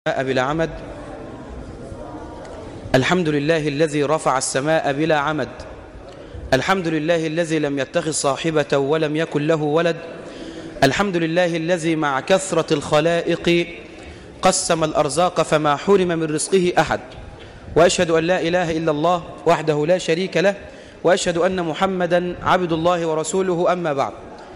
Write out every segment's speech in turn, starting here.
بلا عمد الحمد لله الذي رفع السماء بلا عمد الحمد لله الذي لم يتخذ صاحبة ولم يكن له ولد الحمد لله الذي مع كثرة الخلائق قسم الأرزاق فما حرم من رزقه أحد وأشهد أن لا إله إلا الله وحده لا شريك له وأشهد أن محمدا عبد الله ورسوله أما بعد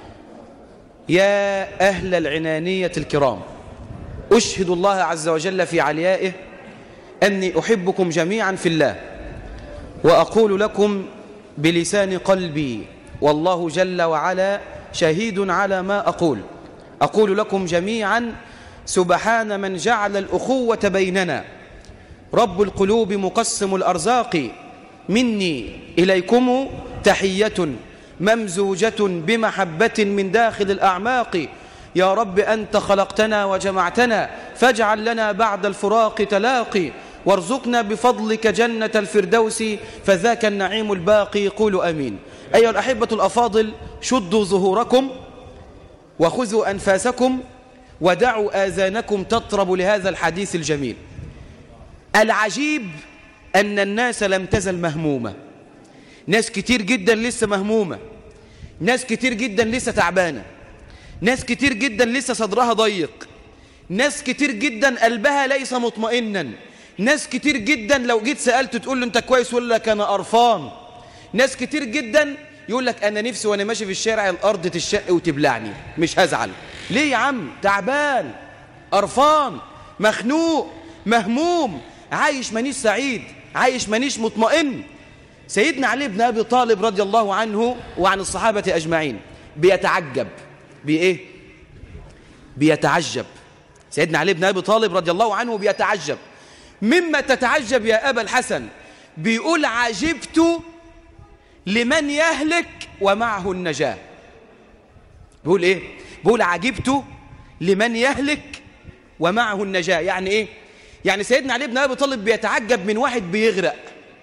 يا أهل العنانية الكرام أشهد الله عز وجل في عليائه أني أحبكم جميعا في الله وأقول لكم بلسان قلبي والله جل وعلا شهيد على ما أقول أقول لكم جميعا سبحان من جعل الأخوة بيننا رب القلوب مقسم الأرزاق مني إليكم تحية ممزوجة بمحبة من داخل الأعماق يا رب أنت خلقتنا وجمعتنا فاجعل لنا بعد الفراق تلاقي وارزقنا بفضلك جنة الفردوس فذاك النعيم الباقي قولوا أمين أيها الأحبة الأفاضل شدوا ظهوركم وخذوا أنفاسكم ودعوا آذانكم تطرب لهذا الحديث الجميل العجيب أن الناس لم تزل مهمومة ناس كتير جدا لسه مهمومة ناس كتير جدا لسه تعبانة ناس كتير جدا لسه صدرها ضيق ناس كتير جدا قلبها ليس مطمئنا ناس كتير جدا لو جيت سألت تقول له انت كويس يقول لك انا قرفان ناس كتير جدا يقول لك انا نفسي وانا ماشي في الشارع الارض تشق وتبلعني مش هزعل ليه يا عم تعبان قرفان مخنوق مهموم عايش مانيش سعيد عايش مانيش مطمئن سيدنا علي بن ابي طالب رضي الله عنه وعن الصحابه اجمعين بيتعجب بإيه؟ بيتعجب سيدنا علي بن أبي طالب رضي الله عنه بيتعجب مما تتعجب يا أبا الحسن بيقول عجبت لمن يهلك ومعه النجاة بيقول إيه؟ بيقول عجبت لمن يهلك ومعه النجاة يعني إيه؟ يعني سيدنا علي بن أبي طالب بيتعجب من واحد بيغرق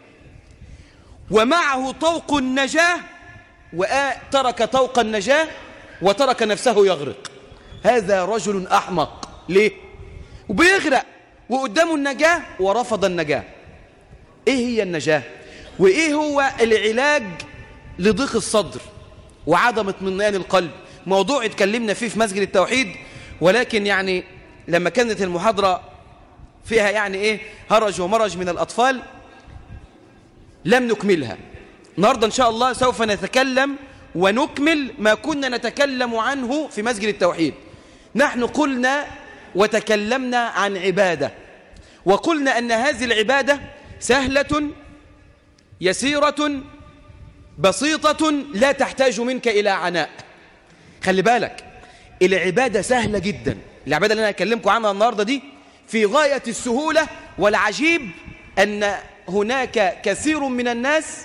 ومعه طوق النجاة وترك طوق النجاة وترك نفسه يغرق هذا رجل أحمق ليه؟ وبيغرق وقدامه النجاة ورفض النجاة إيه هي النجاة؟ وإيه هو العلاج لضيق الصدر وعدم اطمئنان القلب موضوع اتكلمنا فيه في مسجد التوحيد ولكن يعني لما كانت المحاضرة فيها يعني إيه هرج ومرج من الأطفال لم نكملها النهاردة إن شاء الله سوف نتكلم ونكمل ما كنا نتكلم عنه في مسجد التوحيد نحن قلنا وتكلمنا عن عبادة وقلنا أن هذه العبادة سهلة يسيرة بسيطة لا تحتاج منك إلى عناء خلي بالك العبادة سهلة جدا العبادة اللي أنا أكلمكم عنها النهاردة دي في غاية السهولة والعجيب أن هناك كثير من الناس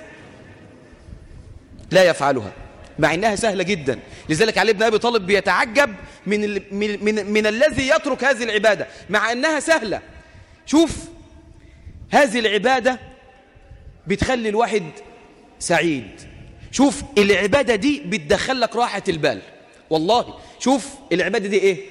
لا يفعلها مع انها سهله جدا لذلك علي بن ابي طالب بيتعجب من ال... من من, من الذي يترك هذه العباده مع انها سهله شوف هذه العباده بتخلي الواحد سعيد شوف العباده دي بتدخل لك راحه البال والله شوف العباده دي ايه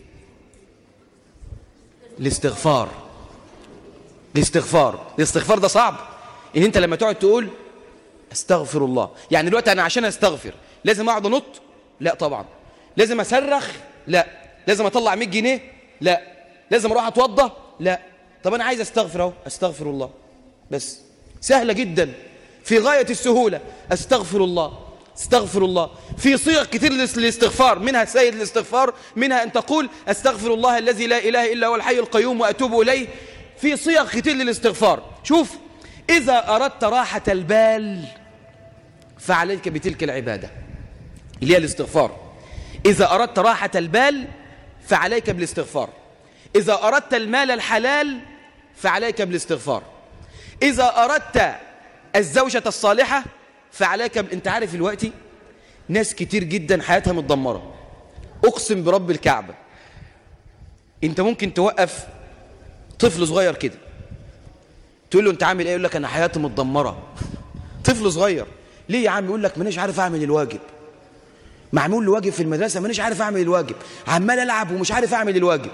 الاستغفار الاستغفار الاستغفار ده صعب ان انت لما تقعد تقول استغفر الله يعني دلوقتي انا عشان استغفر لازم اقعد انط لا طبعا لازم اصرخ لا لازم اطلع 100 جنيه لا لازم اروح اتوضى لا طب انا عايز استغفر اهو استغفر الله بس سهله جدا في غايه السهوله استغفر الله استغفر الله في صيغ كتير للاستغفار منها سيد الاستغفار منها ان تقول استغفر الله الذي لا اله الا هو الحي القيوم واتوب اليه في صيغ كتير للاستغفار شوف اذا اردت راحه البال فعليك بتلك العبادة اللي هي الاستغفار إذا أردت راحة البال فعليك بالاستغفار إذا أردت المال الحلال فعليك بالاستغفار إذا أردت الزوجة الصالحة فعليك ب... أنت عارف الوقت ناس كتير جدا حياتها متدمرة أقسم برب الكعبة أنت ممكن توقف طفل صغير كده تقول له أنت عامل إيه يقول لك أنا حياتي متدمرة طفل صغير ليه يا عم يقول لك مانيش عارف اعمل الواجب معمول لي واجب في المدرسه مانيش عارف اعمل الواجب عمال العب ومش عارف اعمل الواجب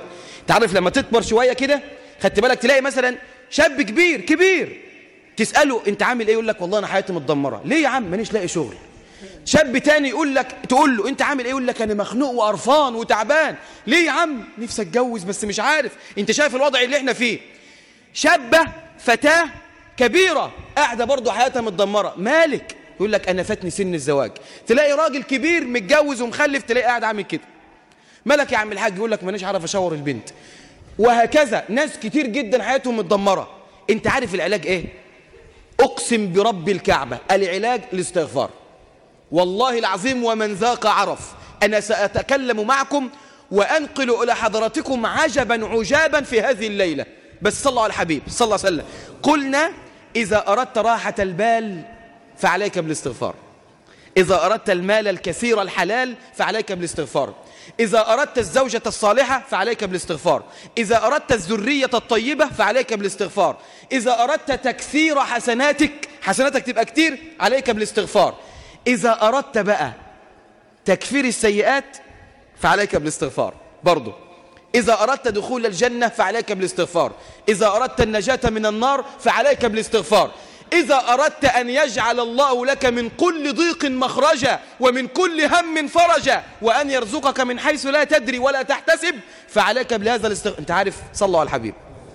تعرف لما تكبر شوية كده خدت بالك تلاقي مثلا شاب كبير كبير تسأله انت عامل ايه يقول لك والله انا حياتي متدمرة ليه يا عم مانيش لاقي شغل شاب تاني يقول لك تقول له انت عامل ايه يقول لك انا مخنوق وقرفان وتعبان ليه يا عم نفسي اتجوز بس مش عارف انت شايف الوضع اللي احنا فيه شابة فتاة كبيرة قاعدة برضه حياتها متدمرة مالك يقول لك انا فاتني سن الزواج تلاقي راجل كبير متجوز ومخلف تلاقي قاعد عامل كده مالك يا عم الحاج يقول لك مانيش عارف اشاور البنت وهكذا ناس كتير جدا حياتهم متدمرة انت عارف العلاج ايه اقسم برب الكعبة العلاج الاستغفار والله العظيم ومن ذاق عرف أنا سأتكلم معكم وأنقل إلى حضراتكم عجبا عجابا في هذه الليلة بس صلى على الحبيب صلى الله عليه وسلم قلنا إذا أردت راحة البال فعليك بالاستغفار إذا أردت المال الكثير الحلال فعليك بالاستغفار إذا أردت الزوجة الصالحة فعليك بالاستغفار إذا أردت الذرية الطيبة فعليك بالاستغفار إذا أردت تكثير حسناتك حسناتك تبقى كتير عليك بالاستغفار إذا أردت بقى تكفير السيئات فعليك بالاستغفار برضه إذا أردت دخول الجنة فعليك بالاستغفار إذا أردت النجاة من النار فعليك بالاستغفار إذا أردت أن يجعل الله لك من كل ضيق مخرجا ومن كل هم فرجا وأن يرزقك من حيث لا تدري ولا تحتسب فعليك بهذا الاستغفار أنت عارف صلى على الحبيب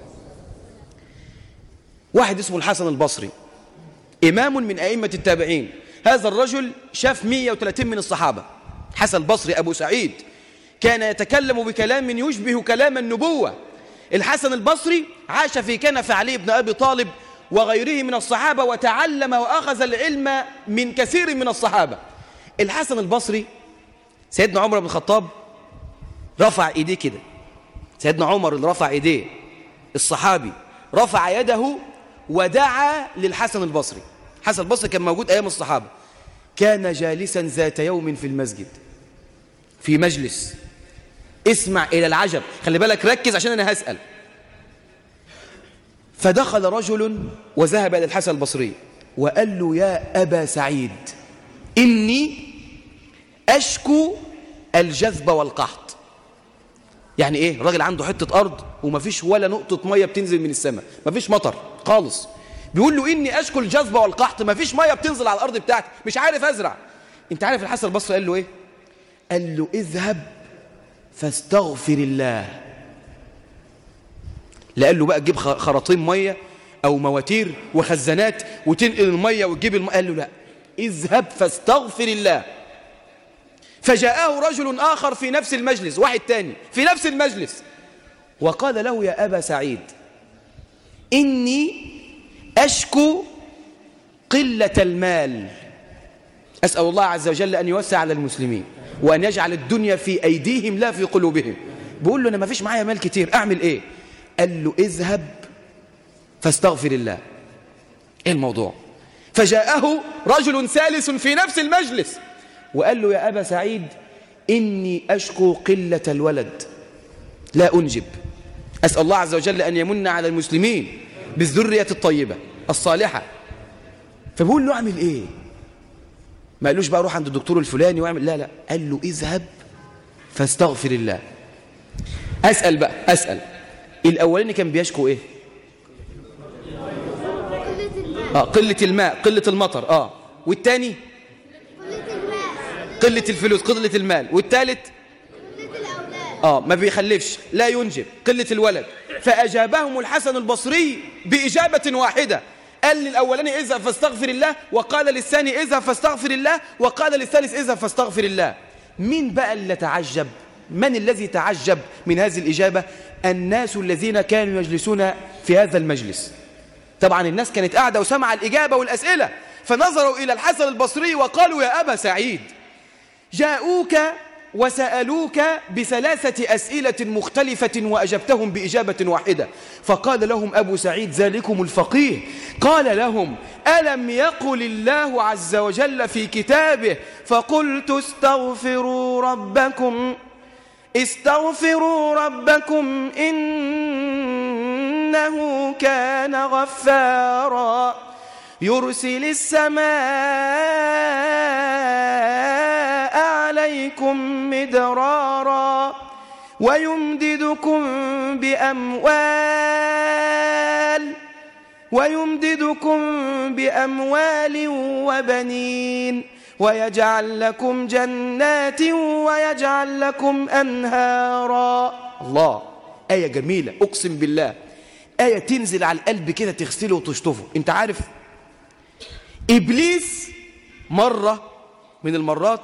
واحد اسمه الحسن البصري إمام من أئمة التابعين هذا الرجل شاف 130 من الصحابة حسن البصري أبو سعيد كان يتكلم بكلام يشبه كلام النبوة الحسن البصري عاش في كنف علي بن أبي طالب وغيره من الصحابة وتعلم وأخذ العلم من كثير من الصحابة الحسن البصري سيدنا عمر بن الخطاب رفع ايديه كده سيدنا عمر اللي رفع ايديه الصحابي رفع يده ودعا للحسن البصري حسن البصري كان موجود أيام الصحابة كان جالسا ذات يوم في المسجد في مجلس اسمع إلى العجب خلي بالك ركز عشان أنا هسأل فدخل رجل وذهب إلى الحسن البصري وقال له يا أبا سعيد إني أشكو الجذب والقحط يعني إيه راجل عنده حتة أرض ومفيش ولا نقطة مية بتنزل من السماء مفيش مطر خالص بيقول له إني أشكو الجذب والقحط مفيش مية بتنزل على الأرض بتاعتي مش عارف أزرع أنت عارف الحسن البصري قال له إيه قال له اذهب فاستغفر الله لا قال له بقى تجيب خراطيم مية أو مواتير وخزانات وتنقل المية وتجيب المية قال له لا اذهب فاستغفر الله فجاءه رجل آخر في نفس المجلس واحد تاني في نفس المجلس وقال له يا أبا سعيد إني أشكو قلة المال أسأل الله عز وجل أن يوسع على المسلمين وأن يجعل الدنيا في أيديهم لا في قلوبهم بيقول له أنا ما فيش معايا مال كتير أعمل إيه قال له اذهب فاستغفر الله إيه الموضوع فجاءه رجل ثالث في نفس المجلس وقال له يا أبا سعيد إني أشكو قلة الولد لا أنجب أسأل الله عز وجل أن يمن على المسلمين بالذرية الطيبة الصالحة فبقول له أعمل إيه ما قالوش بقى روح عند الدكتور الفلاني واعمل لا لا قال له اذهب فاستغفر الله أسأل بقى أسأل الأولاني كان بيشكو إيه آه قلة الماء قلة المطر آه والتاني قلة الفلوس قلة المال والثالث آه ما بيخلفش لا ينجب قلة الولد فأجابهم الحسن البصري بإجابة واحدة قال للأولاني اذهب فاستغفر الله وقال للثاني اذهب فاستغفر الله وقال للثالث اذهب فاستغفر الله مين بقى اللي تعجب من الذي تعجب من هذه الإجابة الناس الذين كانوا يجلسون في هذا المجلس طبعا الناس كانت قاعدة وسمع الإجابة والأسئلة فنظروا إلى الحسن البصري وقالوا يا أبا سعيد جاءوك وسألوك بثلاثة أسئلة مختلفة وأجبتهم بإجابة واحدة فقال لهم أبو سعيد ذلكم الفقيه قال لهم ألم يقل الله عز وجل في كتابه فقلت استغفروا ربكم استغفروا ربكم إنه كان غفارا يرسل السماء عليكم مدرارا ويمددكم بأموال ويمددكم بأموال وبنين ويجعل لكم جنات ويجعل لكم أنهارا الله آية جميلة أقسم بالله آية تنزل على القلب كده تغسله وتشطفه انت عارف إبليس مرة من المرات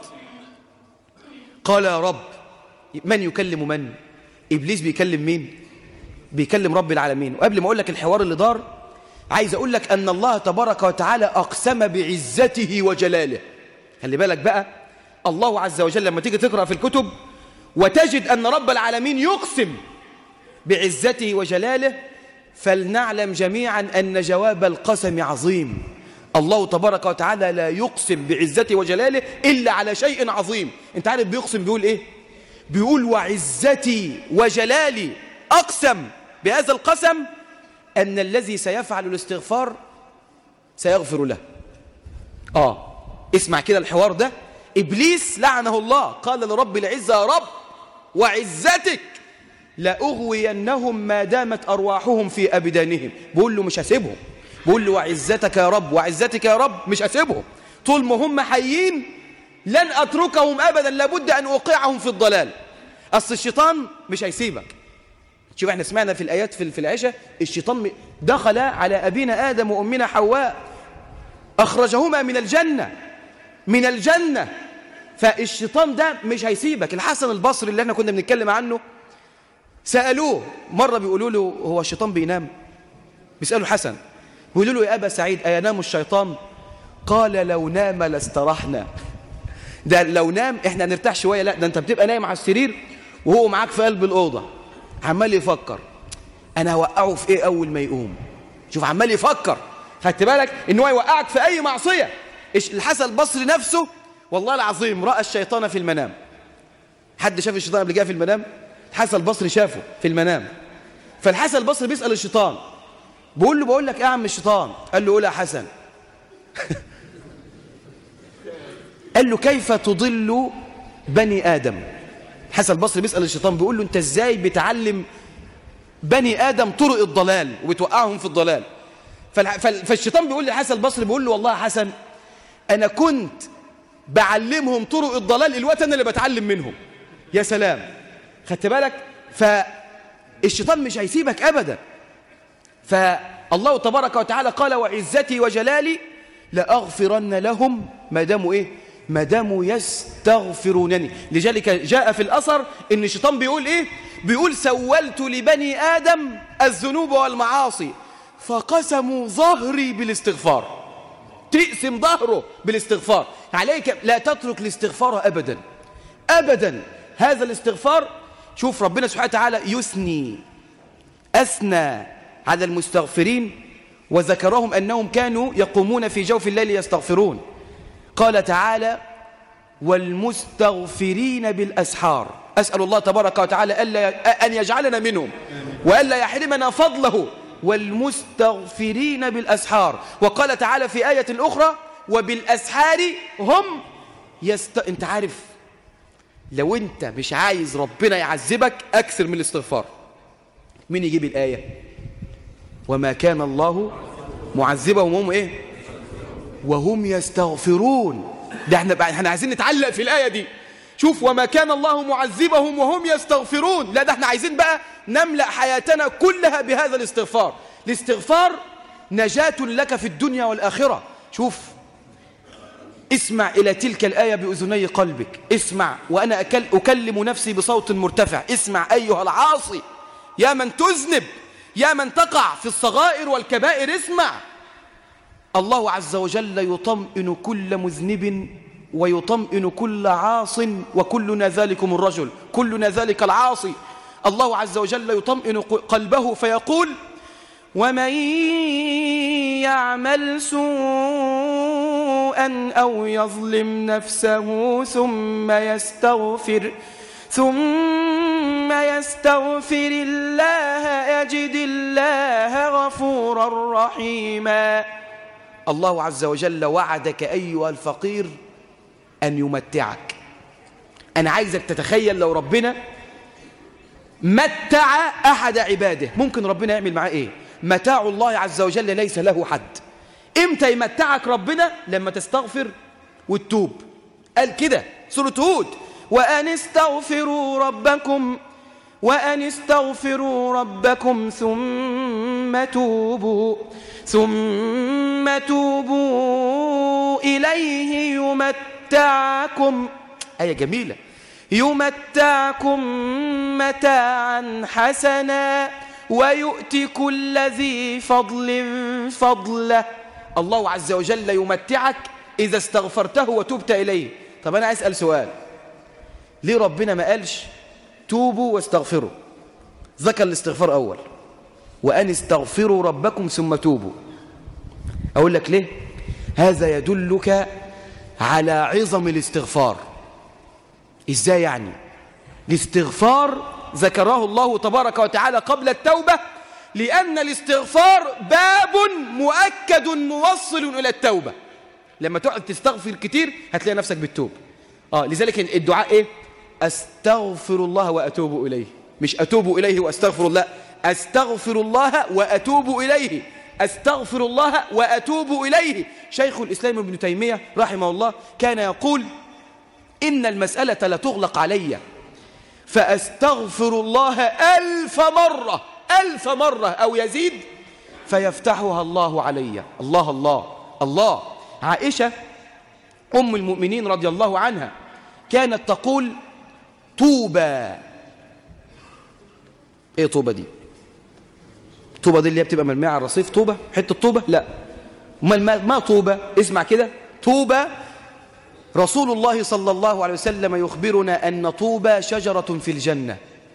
قال يا رب من يكلم من إبليس بيكلم مين بيكلم رب العالمين وقبل ما أقول لك الحوار اللي دار عايز أقول لك أن الله تبارك وتعالى أقسم بعزته وجلاله خلي بالك بقى الله عز وجل لما تيجي تقرأ في الكتب وتجد أن رب العالمين يقسم بعزته وجلاله فلنعلم جميعا أن جواب القسم عظيم الله تبارك وتعالى لا يقسم بعزته وجلاله إلا على شيء عظيم انت عارف بيقسم بيقول إيه بيقول وعزتي وجلالي أقسم بهذا القسم أن الذي سيفعل الاستغفار سيغفر له آه اسمع كده الحوار ده إبليس لعنه الله قال لرب العزة يا رب وعزتك لأغوينهم ما دامت أرواحهم في أبدانهم بقول له مش هسيبهم بقول له وعزتك يا رب وعزتك يا رب مش هسيبهم طول ما هم حيين لن أتركهم أبدا لابد أن أوقعهم في الضلال أصل الشيطان مش هيسيبك شوف احنا سمعنا في الآيات في العشاء الشيطان دخل على أبينا آدم وأمنا حواء أخرجهما من الجنة من الجنة فالشيطان ده مش هيسيبك الحسن البصري اللي احنا كنا بنتكلم عنه سألوه مرة بيقولوا له هو الشيطان بينام بيسألوا حسن بيقولوا له يا أبا سعيد أينام الشيطان قال لو نام لاسترحنا ده لو نام احنا هنرتاح شوية لا ده انت بتبقى نايم على السرير وهو معاك في قلب الأوضة عمال يفكر أنا هوقعه في إيه أول ما يقوم شوف عمال يفكر خدت بالك إن هو يوقعك في أي معصية الحسن البصري نفسه والله العظيم رأى الشيطان في المنام حد شاف الشيطان قبل كده في المنام الحسن البصري شافه في المنام فالحسن البصري بيسأل الشيطان بيقول له بقول لك ايه يا عم الشيطان قال له قول يا حسن قال له كيف تضل بني آدم حسن البصري بيسأل الشيطان بيقول له انت ازاي بتعلم بني آدم طرق الضلال وبتوقعهم في الضلال فالشيطان بيقول لحسن البصري بيقول له والله يا حسن أنا كنت بعلمهم طرق الضلال الوقت أنا اللي بتعلم منهم يا سلام خدت بالك فالشيطان مش هيسيبك أبدا فالله تبارك وتعالى قال وعزتي وجلالي لأغفرن لهم ما داموا إيه ما داموا يستغفرونني لذلك جاء في الأثر إن الشيطان بيقول إيه بيقول سولت لبني آدم الذنوب والمعاصي فقسموا ظهري بالاستغفار تقسم ظهره بالاستغفار عليك لا تترك الاستغفار أبدا أبدا هذا الاستغفار شوف ربنا سبحانه وتعالى يثني أثنى على المستغفرين وذكرهم أنهم كانوا يقومون في جوف الليل يستغفرون قال تعالى والمستغفرين بالأسحار أسأل الله تبارك وتعالى ألا أن يجعلنا منهم وألا يحرمنا فضله والمستغفرين بالأسحار وقال تعالى في آية أخرى وبالأسحار هم يست... انت عارف لو انت مش عايز ربنا يعذبك أكثر من الاستغفار مين يجيب الآية وما كان الله معذبهم وهم ايه وهم يستغفرون ده احنا احنا عايزين نتعلق في الآية دي شوف وما كان الله معذبهم وهم يستغفرون لا ده احنا عايزين بقى نملأ حياتنا كلها بهذا الاستغفار الاستغفار نجاة لك في الدنيا والآخرة شوف اسمع إلى تلك الآية بأذني قلبك اسمع وأنا أكل أكلم نفسي بصوت مرتفع اسمع أيها العاصي يا من تذنب يا من تقع في الصغائر والكبائر اسمع الله عز وجل يطمئن كل مذنب ويطمئن كل عاص وكلنا ذلكم الرجل كلنا ذلك العاصي الله عز وجل يطمئن قلبه فيقول ومن يعمل سوءا أو يظلم نفسه ثم يستغفر ثم يستغفر الله يجد الله غفورا رحيما الله عز وجل وعدك أيها الفقير أن يمتعك أنا عايزك تتخيل لو ربنا متع أحد عباده ممكن ربنا يعمل معاه إيه متاع الله عز وجل ليس له حد إمتى يمتعك ربنا لما تستغفر وتتوب قال كده سورة هود وأن استغفروا ربكم وأن استغفروا ربكم ثم توبوا ثم توبوا إليه يمتعكم آية جميلة يمتعكم متاعا حسنا ويؤتي كل ذي فضل فضله الله عز وجل يمتعك إذا استغفرته وتبت إليه طب أنا أسأل سؤال ليه ربنا ما قالش توبوا واستغفروا ذكر الاستغفار أول وأن استغفروا ربكم ثم توبوا أقول لك ليه هذا يدلك على عظم الاستغفار إزاي يعني الاستغفار ذكره الله تبارك وتعالى قبل التوبة لأن الاستغفار باب مؤكد موصل إلى التوبة لما تقعد تستغفر كتير هتلاقي نفسك بالتوب آه لذلك الدعاء إيه أستغفر الله وأتوب إليه مش أتوب إليه وأستغفر الله أستغفر الله وأتوب إليه أستغفر الله وأتوب إليه شيخ الإسلام ابن تيمية رحمه الله كان يقول إن المسألة لتغلق علي فأستغفر الله ألف مرة ألف مرة أو يزيد فيفتحها الله علي الله الله الله عائشة أم المؤمنين رضي الله عنها كانت تقول طوبى ايه طوبى دي طوبى دي اللي هي بتبقى مرميه على الرصيف طوبى حته طوبى لا ما ما طوبى اسمع كده طوبى رسول الله صلى الله عليه وسلم يخبرنا أن طوبى شجرة في الجنة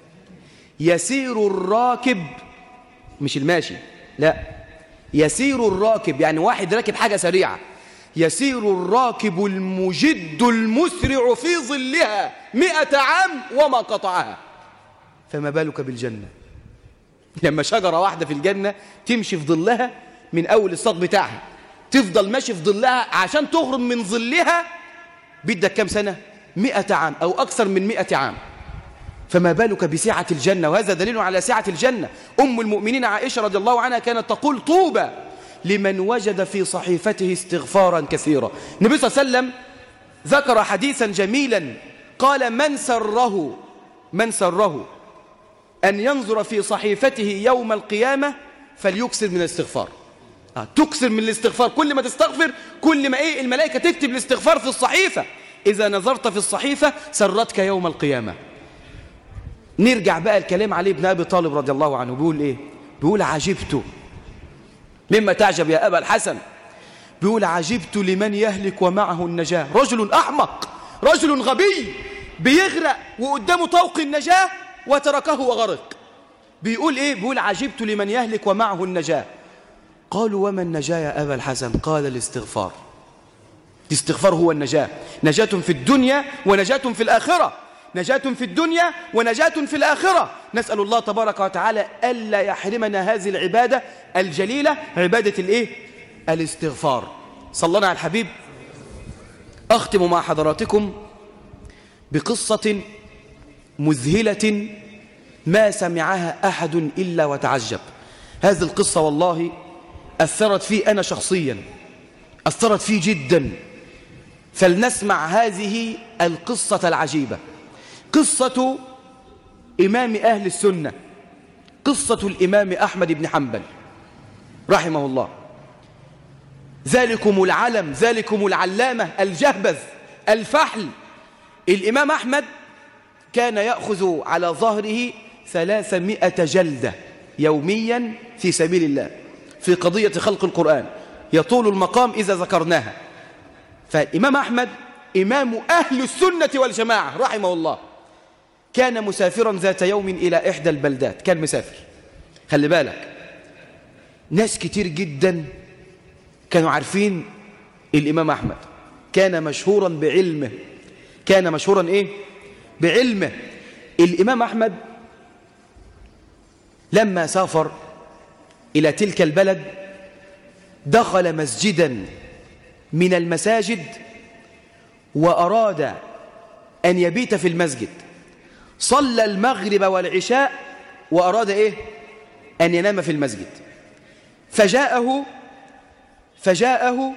يسير الراكب مش الماشي لا يسير الراكب يعني واحد راكب حاجة سريعة يسير الراكب المجد المسرع في ظلها مئة عام وما قطعها فما بالك بالجنة لما شجرة واحدة في الجنة تمشي في ظلها من أول الساق بتاعها تفضل ماشي في ظلها عشان تغرم من ظلها بدك كم سنة مئة عام أو أكثر من مئة عام فما بالك بسعة الجنة وهذا دليل على سعة الجنة أم المؤمنين عائشة رضي الله عنها كانت تقول طوبى لمن وجد في صحيفته استغفارا كثيرا النبي صلى الله عليه وسلم ذكر حديثا جميلا قال من سره من سره أن ينظر في صحيفته يوم القيامة فليكسر من الاستغفار آه. تكسر من الاستغفار كل ما تستغفر كل ما إيه الملائكة تكتب الاستغفار في الصحيفة إذا نظرت في الصحيفة سرتك يوم القيامة نرجع بقى الكلام عليه ابن أبي طالب رضي الله عنه بيقول إيه بيقول عجبت مما تعجب يا أبا الحسن بيقول عجبت لمن يهلك ومعه النجاة رجل أحمق رجل غبي بيغرق وقدامه طوق النجاة وتركه وغرق بيقول إيه بيقول عجبت لمن يهلك ومعه النجاة قالوا وما النجاة يا أبا الحسن قال الاستغفار الاستغفار هو النجاة نجاة في الدنيا ونجاة في الآخرة نجاة في الدنيا ونجاة في الآخرة نسأل الله تبارك وتعالى ألا يحرمنا هذه العبادة الجليلة عبادة الإيه؟ الاستغفار صلنا على الحبيب أختم مع حضراتكم بقصة مذهلة ما سمعها أحد إلا وتعجب هذه القصة والله أثرت في أنا شخصيا أثرت في جدا فلنسمع هذه القصة العجيبة قصة إمام أهل السنة قصة الإمام أحمد بن حنبل رحمه الله ذلكم العلم ذلكم العلامة الجهبذ الفحل الإمام أحمد كان يأخذ على ظهره ثلاثمائة جلدة يوميا في سبيل الله في قضية خلق القرآن يطول المقام إذا ذكرناها فالإمام أحمد إمام أهل السنة والجماعة رحمه الله كان مسافرا ذات يوم إلى إحدى البلدات كان مسافر خلي بالك ناس كتير جدا كانوا عارفين الإمام أحمد كان مشهورا بعلمه كان مشهورا إيه؟ بعلمه الإمام أحمد لما سافر إلى تلك البلد دخل مسجدا من المساجد وأراد أن يبيت في المسجد صلى المغرب والعشاء وأراد إيه أن ينام في المسجد فجاءه فجاءه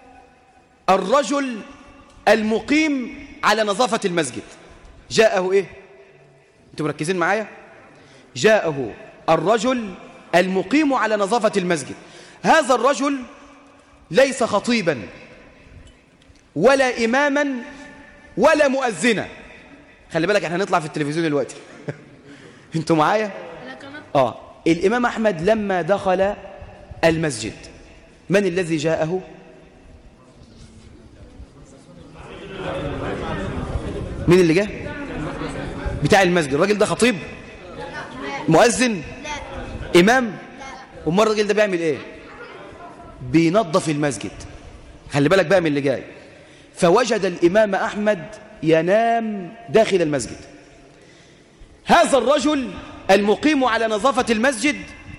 الرجل المقيم على نظافة المسجد جاءه إيه أنتم مركزين معايا جاءه الرجل المقيم على نظافة المسجد هذا الرجل ليس خطيبا ولا إماما ولا مؤذنا خلي بالك احنا هنطلع في التلفزيون دلوقتي انتوا معايا اه الإمام أحمد لما دخل المسجد من الذي جاءه مين اللي جاء بتاع المسجد الراجل ده خطيب مؤذن إمام ومر الراجل ده بيعمل ايه بينظف المسجد خلي بالك بقى من اللي جاي فوجد الإمام أحمد ينام داخل المسجد هذا الرجل المقيم على نظافة المسجد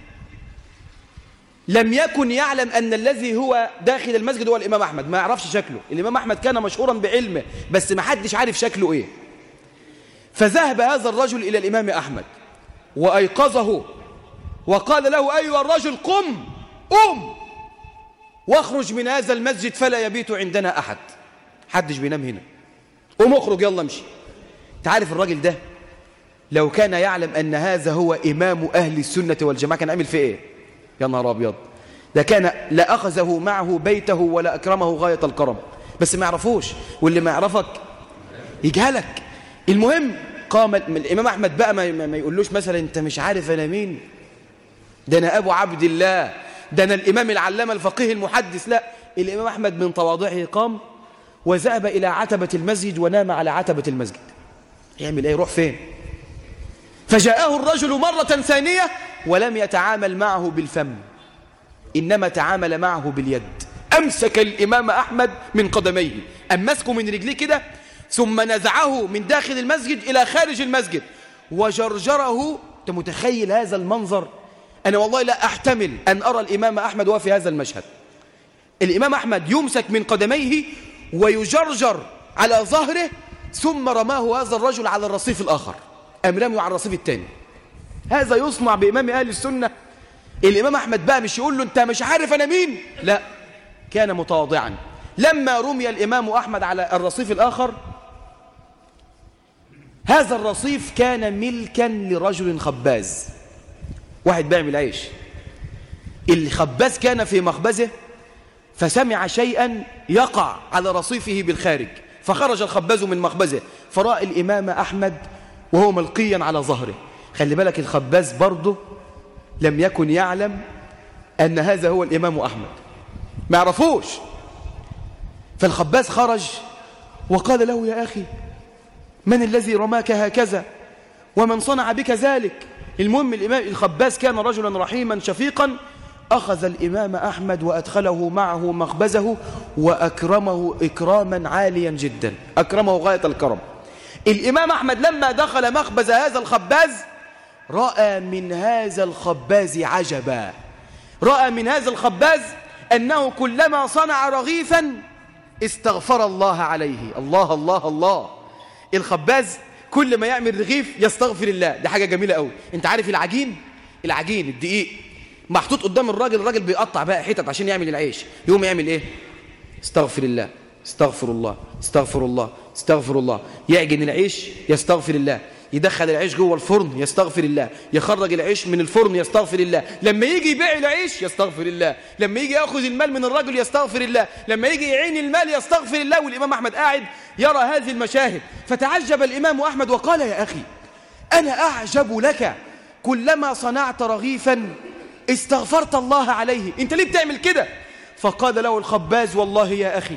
لم يكن يعلم أن الذي هو داخل المسجد هو الإمام أحمد ما يعرفش شكله الإمام أحمد كان مشهورا بعلمه بس ما حدش عارف شكله إيه فذهب هذا الرجل إلى الإمام أحمد وأيقظه وقال له أيها الرجل قم قم واخرج من هذا المسجد فلا يبيت عندنا أحد حدش بينام هنا قم اخرج يلا امشي تعرف الراجل ده لو كان يعلم أن هذا هو إمام أهل السنة والجماعة كان عمل في إيه يا نهار أبيض ده كان لا أخذه معه بيته ولا أكرمه غاية الكرم بس ما يعرفوش واللي ما يعرفك يجهلك المهم قام الإمام أحمد بقى ما, ما يقولوش مثلا أنت مش عارف أنا مين ده أنا أبو عبد الله ده أنا الإمام العلامة الفقيه المحدث لا الإمام أحمد من تواضعه قام وذهب إلى عتبة المسجد ونام على عتبة المسجد يعمل إيه يروح فين فجاءه الرجل مرة ثانية ولم يتعامل معه بالفم إنما تعامل معه باليد أمسك الإمام أحمد من قدميه أمسكه من رجليه كده ثم نزعه من داخل المسجد إلى خارج المسجد وجرجره أنت متخيل هذا المنظر أنا والله لا أحتمل أن أرى الإمام أحمد وفي هذا المشهد الإمام أحمد يمسك من قدميه ويجرجر على ظهره ثم رماه هذا الرجل على الرصيف الآخر أم رميه على الرصيف الثاني هذا يصنع بإمام أهل السنة الإمام أحمد بقى مش يقول له أنت مش عارف أنا مين لا كان متواضعا لما رمي الإمام أحمد على الرصيف الآخر هذا الرصيف كان ملكا لرجل خباز واحد بيعمل عيش الخباز كان في مخبزه فسمع شيئا يقع على رصيفه بالخارج فخرج الخباز من مخبزه فرأى الإمام أحمد وهو ملقيا على ظهره خلي بالك الخباز برضه لم يكن يعلم أن هذا هو الإمام أحمد ما يعرفوش فالخباز خرج وقال له يا أخي من الذي رماك هكذا ومن صنع بك ذلك المهم الإمام الخباز كان رجلا رحيما شفيقا أخذ الإمام أحمد وأدخله معه مخبزه وأكرمه إكراما عاليا جدا أكرمه غاية الكرم الإمام أحمد لما دخل مخبز هذا الخباز رأى من هذا الخباز عجبا رأى من هذا الخباز أنه كلما صنع رغيفا استغفر الله عليه الله الله الله الخباز كل ما يعمل رغيف يستغفر الله دي حاجة جميلة قوي انت عارف العجين العجين الدقيق محطوط قدام الراجل الراجل بيقطع بقى حتت عشان يعمل العيش يقوم يعمل ايه استغفر الله استغفر الله استغفر الله استغفر الله يعجن العيش يستغفر الله يدخل العيش جوه الفرن يستغفر الله يخرج العيش من الفرن يستغفر الله لما يجي يبيع العيش يستغفر الله لما يجي ياخذ المال من الرجل يستغفر الله لما يجي يعين المال يستغفر الله والامام احمد قاعد يرى هذه المشاهد فتعجب الامام احمد وقال يا اخي انا اعجب لك كلما صنعت رغيفا استغفرت الله عليه انت ليه بتعمل كده فقال له الخباز والله يا اخي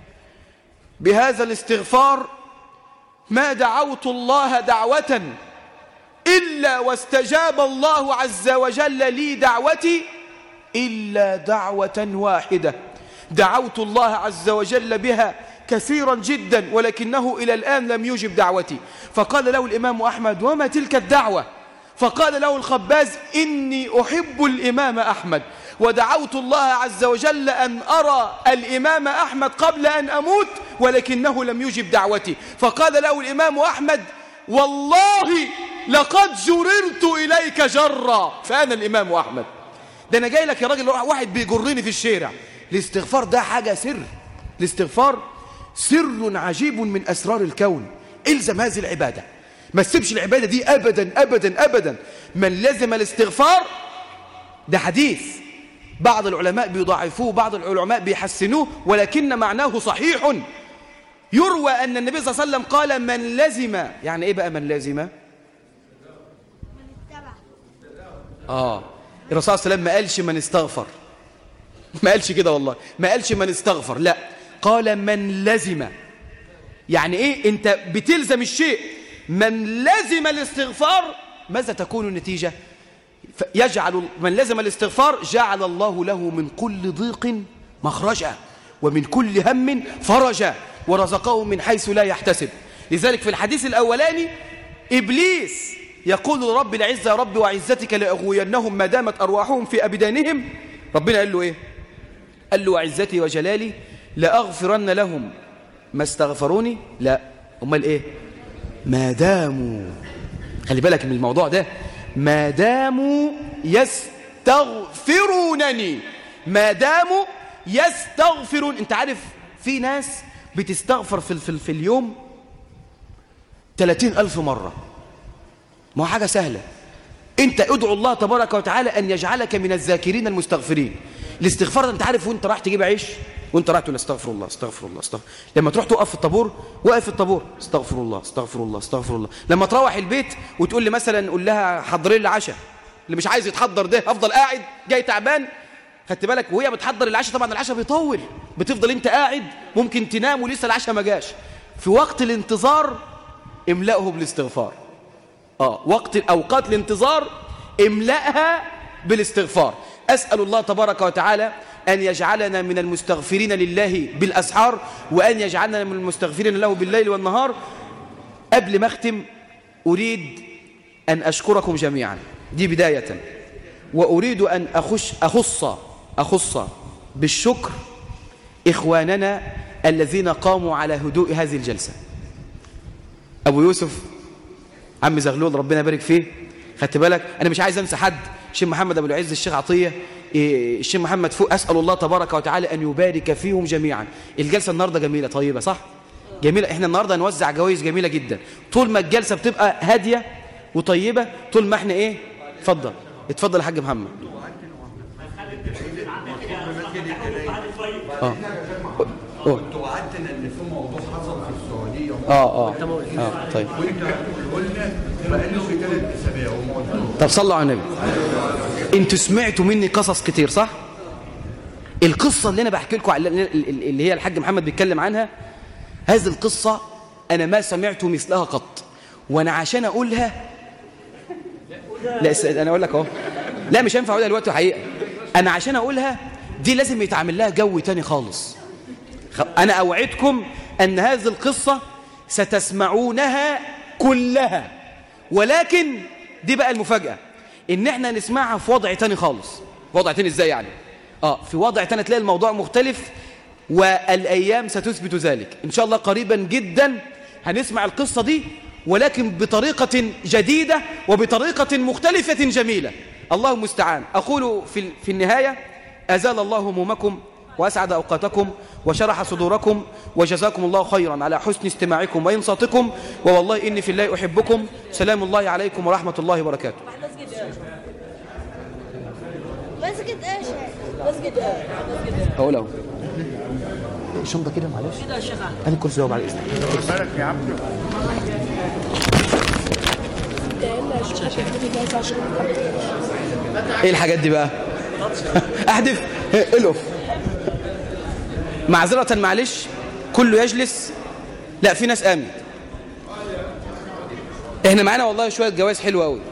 بهذا الاستغفار ما دعوت الله دعوة إلا واستجاب الله عز وجل لي دعوتي إلا دعوة واحدة دعوت الله عز وجل بها كثيرا جدا ولكنه إلى الآن لم يجب دعوتي فقال له الإمام أحمد وما تلك الدعوة فقال له الخباز إني أحب الإمام أحمد ودعوت الله عز وجل أن أرى الإمام أحمد قبل أن أموت ولكنه لم يجب دعوتي فقال له الإمام أحمد والله لقد جررت إليك جرا فأنا الإمام أحمد ده أنا جاي لك يا راجل واحد بيجرني في الشارع الاستغفار ده حاجة سر الاستغفار سر عجيب من أسرار الكون الزم هذه العبادة ما تسيبش العبادة دي أبدا أبدا أبدا من لزم الاستغفار ده حديث بعض العلماء بيضعفوه بعض العلماء بيحسنوه ولكن معناه صحيح يروى أن النبي صلى الله عليه وسلم قال من لزم يعني إيه بقى من لزم آه الرسول صلى الله عليه وسلم ما قالش من استغفر ما قالش كده والله ما قالش من استغفر لا قال من لزم يعني ايه انت بتلزم الشيء من لزم الاستغفار ماذا تكون النتيجة يجعل من لزم الاستغفار جعل الله له من كل ضيق مخرجا ومن كل هم فرجا ورزقه من حيث لا يحتسب لذلك في الحديث الأولاني إبليس يقول لرب العزة يا رب وعزتك لأغوينهم ما دامت أرواحهم في أبدانهم ربنا قال له إيه قال له وعزتي وجلالي لأغفرن لهم ما استغفروني لا امال ايه ما داموا خلي بالك من الموضوع ده ما داموا يستغفرونني ما داموا يستغفرون انت عارف في ناس بتستغفر في, في, في اليوم 30 ألف مرة ما هو حاجة سهلة انت ادعو الله تبارك وتعالى أن يجعلك من الذاكرين المستغفرين الاستغفار ده انت عارف وانت راح تجيب عيش وانت رايح تقول استغفر الله استغفر الله استغفر لما تروح تقف في الطابور وقف في الطابور استغفر الله استغفر الله استغفر الله لما تروح البيت وتقول لي مثلا قول لها حضري لي العشاء اللي مش عايز يتحضر ده افضل قاعد جاي تعبان خدت بالك وهي بتحضر العشاء طبعا العشاء بيطول بتفضل انت قاعد ممكن تنام ولسه العشاء ما جاش في وقت الانتظار املأه بالاستغفار اه وقت اوقات الانتظار املأها بالاستغفار أسأل الله تبارك وتعالى أن يجعلنا من المستغفرين لله بالأسحار وأن يجعلنا من المستغفرين له بالليل والنهار قبل ما أختم أريد أن أشكركم جميعا دي بداية وأريد أن أخش أخص أخص بالشكر إخواننا الذين قاموا على هدوء هذه الجلسة أبو يوسف عم زغلول ربنا يبارك فيه خدت بالك أنا مش عايز أنسى حد الشيخ محمد أبو العز الشيخ عطية الشيخ محمد فوق أسأل الله تبارك وتعالى أن يبارك فيهم جميعا الجلسة النهاردة جميلة طيبة صح؟ جميلة احنا النهاردة هنوزع جوائز جميلة جدا طول ما الجلسة بتبقى هادية وطيبة طول ما احنا ايه اتفضل اتفضل يا حاج محمد اه كنت وعدتنا ان في موضوع حصل في السعوديه اه اه اه طيب وانت قلنا بقاله في ثلاث اسابيع وموضوع طب صلوا على النبي انتوا سمعتوا مني قصص كتير صح القصة اللي انا بحكي لكم على اللي هي الحاج محمد بيتكلم عنها هذه القصة انا ما سمعت مثلها قط وانا عشان اقولها لا س- انا اقول لك اهو لا مش هينفع اقولها دلوقتي حقيقة انا عشان اقولها دي لازم يتعمل لها جو تاني خالص خ- انا اوعدكم ان هذه القصة ستسمعونها كلها ولكن دي بقى المفاجأة ان احنا نسمعها في وضع تاني خالص وضع تاني ازاي يعني اه في وضع تاني تلاقي الموضوع مختلف والايام ستثبت ذلك ان شاء الله قريبا جدا هنسمع القصة دي ولكن بطريقة جديدة وبطريقة مختلفة جميلة الله المستعان اقول في في النهاية ازال الله همومكم وأسعد أوقاتكم وشرح صدوركم وجزاكم الله خيرا على حسن استماعكم وإنصاتكم ووالله إني في الله أحبكم سلام الله عليكم ورحمة الله وبركاته مسجد ايش مسجد ايش مسجد ايش أقول أهو الشنطة كده معلش كده يا شيخ أنا الكرسي هو بعد إذنك بالك يا عبد إيه الحاجات دي بقى أحدف إيه، الأف معذرة معلش كله يجلس لا في ناس آمن احنا معانا والله شوية جواز حلوة قوي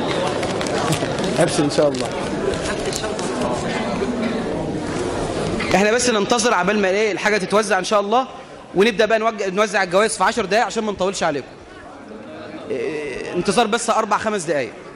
ابشر ان شاء الله احنا بس ننتظر عبال ما ايه الحاجه تتوزع ان شاء الله ونبدا بقى نوجه نوزع الجوائز في 10 دقائق عشان ما نطولش عليكم إيه، انتظار بس اربع خمس دقائق